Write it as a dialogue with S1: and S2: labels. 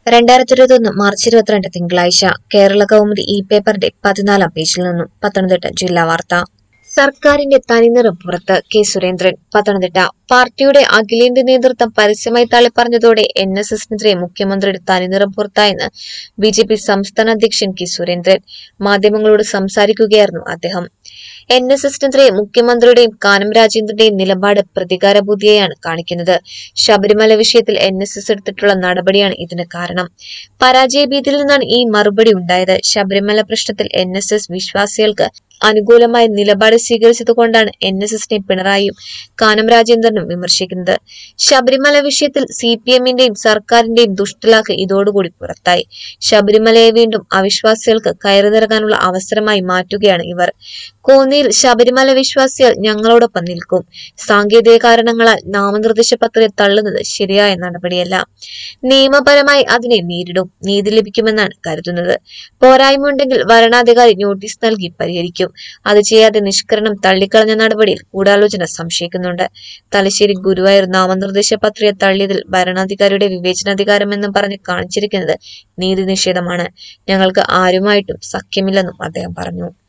S1: രണ്ടായിരത്തി ഇരുപത്തൊന്ന് മാർച്ച് ഇരുപത്തിരണ്ട് തിങ്കളാഴ്ച കേരള കൗമുദി ഇ പേപ്പറിന്റെ പതിനാലാം പേജിൽ നിന്നും പത്തനംതിട്ട ജില്ലാ വാർത്ത സർക്കാരിന്റെ തനിനിറം പുറത്ത് കെ സുരേന്ദ്രൻ പത്തനംതിട്ട പാർട്ടിയുടെ അഖിലേന്ത്യാ നേതൃത്വം പരസ്യമായി തള്ളിപ്പറഞ്ഞതോടെ എൻ എസ് എസിനെതിരെ മുഖ്യമന്ത്രിയുടെ തനിനിറം പുറത്തായെന്ന് ബി ജെ പി സംസ്ഥാന അധ്യക്ഷൻ കെ സുരേന്ദ്രൻ മാധ്യമങ്ങളോട് സംസാരിക്കുകയായിരുന്നു അദ്ദേഹം എൻ എസ് എസിനെതിരെ മുഖ്യമന്ത്രിയുടെയും കാനം രാജേന്ദ്രന്റെയും നിലപാട് പ്രതികാരബുദ്ധിയെയാണ് കാണിക്കുന്നത് ശബരിമല വിഷയത്തിൽ എൻ എസ് എസ് എടുത്തിട്ടുള്ള നടപടിയാണ് ഇതിന് കാരണം പരാജയഭീതിയിൽ നിന്നാണ് ഈ മറുപടി ഉണ്ടായത് ശബരിമല പ്രശ്നത്തിൽ എൻ എസ് എസ് വിശ്വാസികൾക്ക് അനുകൂലമായ നിലപാട് സ്വീകരിച്ചതുകൊണ്ടാണ് എൻ എസ് എസിനെ പിണറായിയും കാനം രാജേന്ദ്രനും വിമർശിക്കുന്നത് ശബരിമല വിഷയത്തിൽ സി പി എമ്മിന്റെയും സർക്കാരിന്റെയും ദുഷ്ടലാക്ക് ഇതോടുകൂടി പുറത്തായി ശബരിമലയെ വീണ്ടും അവിശ്വാസികൾക്ക് കയറി നിറങ്ങാനുള്ള അവസരമായി മാറ്റുകയാണ് ഇവർ കോന്നിയിൽ ശബരിമല വിശ്വാസികൾ ഞങ്ങളോടൊപ്പം നിൽക്കും സാങ്കേതിക കാരണങ്ങളാൽ നാമനിർദ്ദേശ പത്രിക തള്ളുന്നത് ശരിയായ നടപടിയല്ല നിയമപരമായി അതിനെ നേരിടും നീതി ലഭിക്കുമെന്നാണ് കരുതുന്നത് പോരായ്മയുണ്ടെങ്കിൽ വരണാധികാരി നോട്ടീസ് നൽകി പരിഹരിക്കും അത് ചെയ്യാതെ നിഷ്കരണം തള്ളിക്കളഞ്ഞ നടപടിയിൽ ഗൂഢാലോചന സംശയിക്കുന്നുണ്ട് തലശ്ശേരി ഗുരുവായൂർ നാമനിർദ്ദേശ പത്രിക തള്ളിയതിൽ ഭരണാധികാരിയുടെ വിവേചനാധികാരമെന്നും പറഞ്ഞ് കാണിച്ചിരിക്കുന്നത് നീതി നിഷേധമാണ് ഞങ്ങൾക്ക് ആരുമായിട്ടും സഖ്യമില്ലെന്നും അദ്ദേഹം പറഞ്ഞു